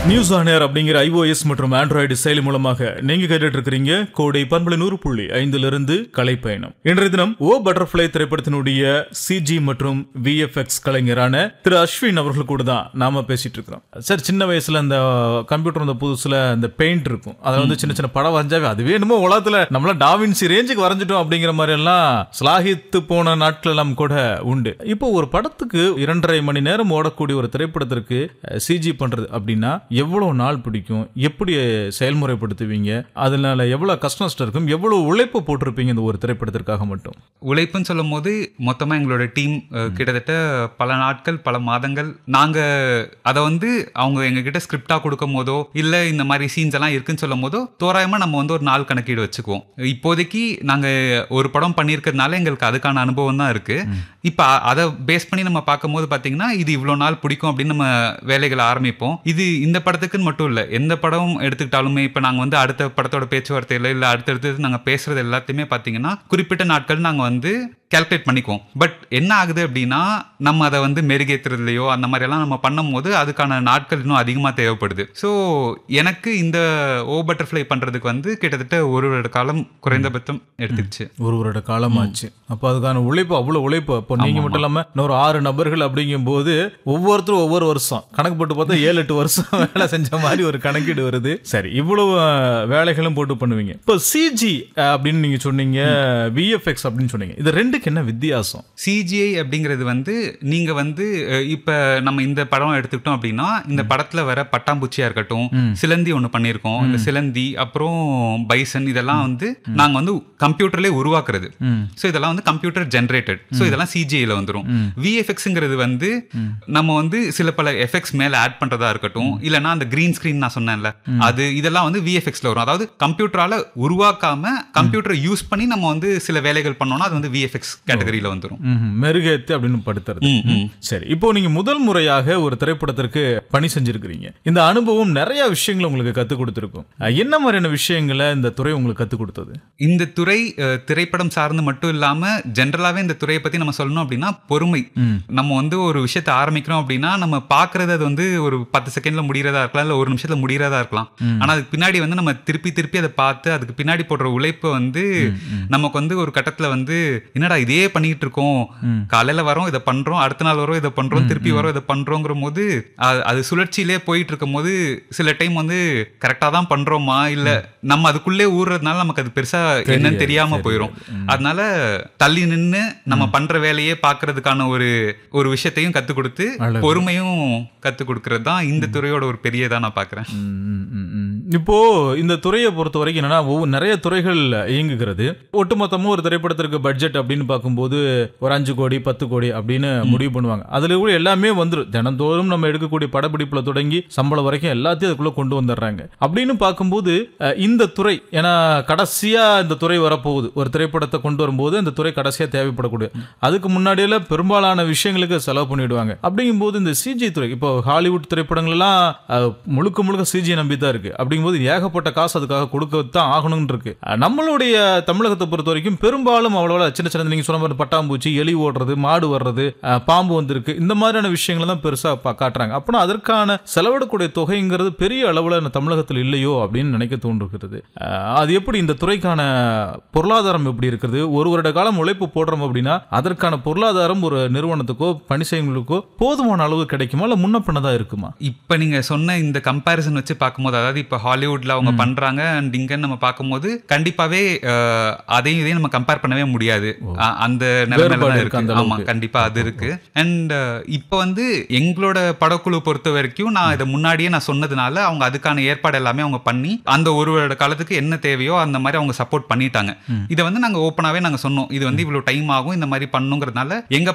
News ஆனர் அப்படிங்கிற iOS மற்றும் ஆண்ட்ராய்டு செயலி மூலமாக நீங்க கேட்டுட்டு இருக்கிறீங்க கோடை பண்பலை நூறு புள்ளி ஐந்திலிருந்து கலைப்பயணம் இன்றைய தினம் ஓ பட்டர்ஃபிளை திரைப்படத்தினுடைய சிஜி மற்றும் விஎஃப்எக்ஸ் கலைஞரான திரு அஸ்வின் அவர்கள் கூட தான் நாம பேசிட்டு இருக்கிறோம் சார் சின்ன வயசுல அந்த கம்ப்யூட்டர் வந்த புதுசுல அந்த பெயிண்ட் இருக்கும் அதில் வந்து சின்ன சின்ன படம் வரைஞ்சாவே அதுவே என்னமோ உலகத்துல நம்மள டாவின்சி ரேஞ்சுக்கு வரைஞ்சிட்டோம் அப்படிங்கிற மாதிரி எல்லாம் ஸ்லாகித்து போன நாட்கள் எல்லாம் கூட உண்டு இப்போ ஒரு படத்துக்கு இரண்டரை மணி நேரம் ஓடக்கூடிய ஒரு திரைப்படத்திற்கு சிஜி பண்றது அப்படின்னா எவ்வளவு நாள் பிடிக்கும் எப்படி செயல்முறைப்படுத்துவீங்க அதனால எவ்வளவு கஷ்ட நஷ்டம் இருக்கும் எவ்வளவு உழைப்பு போட்டிருப்பீங்க இந்த ஒரு திரைப்படத்திற்காக மட்டும் உழைப்புன்னு சொல்லும் போது மொத்தமாக எங்களோட டீம் கிட்டத்தட்ட பல நாட்கள் பல மாதங்கள் நாங்கள் அதை வந்து அவங்க எங்ககிட்ட ஸ்கிரிப்டாக கொடுக்கும் போதோ இல்லை இந்த மாதிரி சீன்ஸ் எல்லாம் இருக்குன்னு சொல்லும் போதோ தோராயமாக நம்ம வந்து ஒரு நாள் கணக்கீடு வச்சுக்குவோம் இப்போதைக்கு நாங்கள் ஒரு படம் பண்ணியிருக்கிறதுனால எங்களுக்கு அதுக்கான அனுபவம் தான் இருக்குது இப்போ அதை பேஸ் பண்ணி நம்ம பார்க்கும்போது பார்த்தீங்கன்னா இது இவ்வளோ நாள் பிடிக்கும் அப்படின்னு நம்ம வேலைகளை ஆரம்பிப்போம் இது இந்த படத்துக்குன்னு மட்டும் இல்லை எந்த படம் எடுத்துக்கிட்டாலுமே இப்போ நாங்கள் வந்து அடுத்த படத்தோட பேச்சுவார்த்தையில் இல்லை அடுத்தடுத்தது நாங்கள் பேசுறது எல்லாத்தையுமே பார்த்தீங்கன்னா குறிப்பிட்ட நாட்கள் நாங்கள் வந்து கால்குலேட் பண்ணிக்குவோம் பட் என்ன ஆகுது அப்படின்னா நம்ம அதை வந்து மெருகேற்றுறதுலையோ அந்த மாதிரியெல்லாம் நம்ம பண்ணும்போது அதுக்கான நாட்கள் இன்னும் அதிகமாக தேவைப்படுது ஸோ எனக்கு இந்த ஓ பட்டர்ஃப்ளை பண்ணுறதுக்கு வந்து கிட்டத்தட்ட ஒரு வருட காலம் குறைந்தபட்சம் எடுத்துக்கிச்சு ஒரு வருட காலமாச்சு அப்போ அதுக்கான உழைப்பு அவ்வளவு உழைப்பு அப்போ நீங்க மட்டும் இல்லாம இன்னொரு ஆறு நபர்கள் அப்படிங்கும் போது ஒவ்வொருத்தரும் ஒவ்வொரு வருஷம் கணக்கு போட்டு பார்த்தா ஏழு எட்டு வருஷம் வேலை செஞ்ச மாதிரி ஒரு கணக்கீடு வருது சரி இவ்வளவு அஹ், வேலைகளும் போட்டு பண்ணுவீங்க இப்போ சிஜி அப்படின்னு நீங்க சொன்னீங்க விஎஃப்எக்ஸ் அப்படின்னு சொன்னீங்க இது ரெண்டுக்கு என்ன வித்தியாசம் சிஜிஐ அப்படிங்கிறது வந்து நீங்க வந்து அஹ், இப்ப நம்ம இந்த படம் எடுத்துக்கிட்டோம் அப்படின்னா இந்த படத்துல வர பட்டாம்பூச்சியா இருக்கட்டும் சிலந்தி ஒண்ணு பண்ணியிருக்கோம் இந்த சிலந்தி அப்புறம் பைசன் இதெல்லாம் வந்து நாங்க வந்து கம்ப்யூட்டர்லயே உருவாக்குறது ஸோ இதெல்லாம் வந்து கம்ப்யூட்டர் ஜென்ரேட்டட் ஸோ இதெல்லாம் சிஜிஐல வந்துரும் விஎஃப்எக்ஸ்ங்கிறது வந்து நம்ம வந்து சில பல எஃபெக்ட்ஸ் மேல ஆட் பண்றதா இருக்கட்டும் இல்லைன்னா அந்த கிரீன் ஸ்கிரீன் நான் சொன்னேன்ல அது இதெல்லாம் வந்து விஎஃப்எக்ஸ்ல வரும் அதாவது கம்ப்யூட்டரால உருவாக்காம கம்ப்யூட்டரை யூஸ் பண்ணி நம்ம வந்து சில வேலைகள் பண்ணோம்னா அது வந்து விஎஃப்எக்ஸ் கேட்டகரியில வந்துரும் ம்ஹும். மெருகேத்து அப்படின்னு படுத்துறது ம், ம். சரி இப்போ நீங்க முதல் முறையாக ஒரு திரைப்படத்திற்கு பணி செஞ்சிருக்கிறீங்க இந்த அனுபவம் நிறைய விஷயங்களை உங்களுக்கு கத்துக் கொடுத்திருக்கும் அஹ், என்ன மாதிரியான விஷயங்களை இந்த துறை உங்களுக்கு கத்துக் கொடுத்தது இந்த துறை அஹ், திரைப்படம் சார்ந்து மட்டும் இல்லாம ஜென்ரலாவே இந்த துறையை பத்தி நம்ம சொல்லணும் அப்படின்னா பொறுமை நம்ம வந்து ஒரு விஷயத்தை ஆரம்பிக்கிறோம் அப்படின்னா நம்ம பாக்குறது அது வந்து ஒரு பத்து செகண்ட்ல முடியறதா இருக்கலாம் இல்ல ஒரு நிமிஷத்துல முடியறதா இருக்கலாம் ஆனா அதுக்கு பின்னாடி வந்து நம்ம திருப்பி திருப்பி அதை பார்த்து அதுக்கு பின்னாடி போடுற உழைப்பு வந்து நமக்கு வந்து ஒரு கட்டத்துல வந்து என்னடா இதே பண்ணிட்டு இருக்கோம் காலையில வரோம் இதை பண்றோம் அடுத்த நாள் வரோம் இதை பண்றோம் திருப்பி வரோம் இதை பண்றோங்கிற போது அது- அது சுழற்சியிலே போயிட்டு இருக்கும் போது சில டைம் வந்து கரெக்டா தான் பண்றோமா இல்ல நம்ம அதுக்குள்ளே ஊறுறதுனால நமக்கு அது பெருசா என்னன்னு தெரியாம போயிடும் அதனால தள்ளி நின்னு நம்ம பண்ற வேலையே பாக்குறதுக்கான ஒரு ஒரு விஷயத்தையும் கத்து கொடுத்து அழகு. பொறுமையும் கத்து கொடுக்கறது தான் இந்த துறையோட ஒரு பெரியதா நான் பாக்குறேன் ம், ம், ம், ம். இப்போ இந்த துறையை பொறுத்த வரைக்கும் என்னன்னா ஒவ்வொரு நிறைய துறைகள் இயங்குகிறது ஒட்டுமொத்தமா ஒரு திரைப்படத்திற்கு பட்ஜெட் அப்படின்னு பார்க்கும்போது ஒரு அஞ்சு கோடி பத்து கோடி அப்படின்னு முடிவு பண்ணுவாங்க அதுல கூட எல்லாமே வந்துடும் தினந்தோறும் நம்ம எடுக்கக்கூடிய படப்பிடிப்புல தொடங்கி சம்பளம் வரைக்கும் எல்லாத்தையும் அதுக்குள்ள கொண்டு வந்துடுறாங்க அப்படின்னு பார்க்கும்போது அஹ், இந்த துறை ஏன்னா கடைசியா இந்த துறை வரப்போகுது ஒரு திரைப்படத்தை கொண்டு வரும்போது இந்த துறை கடைசியா தேவைப்படக்கூடிய அதுக்கு முன்னாடியில பெரும்பாலான விஷயங்களுக்கு செலவு பண்ணிடுவாங்க அப்படிங்கும்போது இந்த சிஜி துறை இப்போ ஹாலிவுட் திரைப்படங்கள் எல்லாம் அஹ், முழுக்க முழுக்க சிஜி நம்பி தான் இருக்கு அப்படிங்கும்போது ஏகப்பட்ட காசு அதுக்காக கொடுக்கத்தான் ஆகணும்னு இருக்கு அஹ், நம்மளுடைய தமிழகத்தை பொறுத்த வரைக்கும் பெரும்பாலும் அவ்வளோ சின்ன சின்ன நீங்க சொன்ன மாதிரி பட்டாம்பூச்சி எலி ஓடுறது மாடு வர்றது அஹ், பாம்பு வந்திருக்கு இந்த மாதிரியான விஷயங்களை தான் பெருசா பா- காட்டுறாங்க அப்படின்னா அதற்கான செலவிடக்கூடிய தொகைங்கிறது பெரிய அளவுல நம்ம தமிழகத்தில் இல்லையோ அப்படின்னு நினைக்க தோன்றுகிறது அஹ், அது எப்படி இந்த துறைக்கான பொருளாதாரம் எப்படி இருக்குது ஒரு வருட காலம் உழைப்பு போடுறோம் அப்படின்னா அதற்கான பொருளாதாரம் ஒரு நிறுவனத்துக்கோ பணி செய்யங்களுக்கோ போதுமான அளவு கிடைக்குமா இல்ல முன்ன பின்னதா இருக்குமா இப்ப நீங்க சொன்ன இந்த கம்பேரிசன் வச்சு பார்க்கும்போது அதாவது இப்ப ஹாலிவுட்ல அவங்க பண்றாங்க அண்ட் இங்க நம்ம பார்க்கும்போது கண்டிப்பாவே அஹ், அதையும் இதையும் நம்ம கம்பேர் பண்ணவே முடியாது அ- அந்த நிலைமையில வேறுபாடு தான் இருக்கு அந்த இருக்கு ஆமா அளவுக்கு. கண்டிப்பா அது இருக்கு அண்ட் இப்ப வந்து எங்களோட படக்குழு பொறுத்த வரைக்கும் நான் இதை முன்னாடியே நான் சொன்னதுனால அவங்க அதுக்கான ஏற்பாடு எல்லாமே அவங்க பண்ணி அந்த ஒரு வருட காலத்துக்கு என்ன தேவையோ அந்த மாதிரி அவங்க சப்போர்ட் பண்ணிட்டாங்க இதை வந்து நாங்க ஓப்பனாவே நாங்க சொன்னோம் இது வந்து இவ்வளவு டைம் ஆகும் இந்த மாதிரி பண்ணுங்கிறதுனால எங்க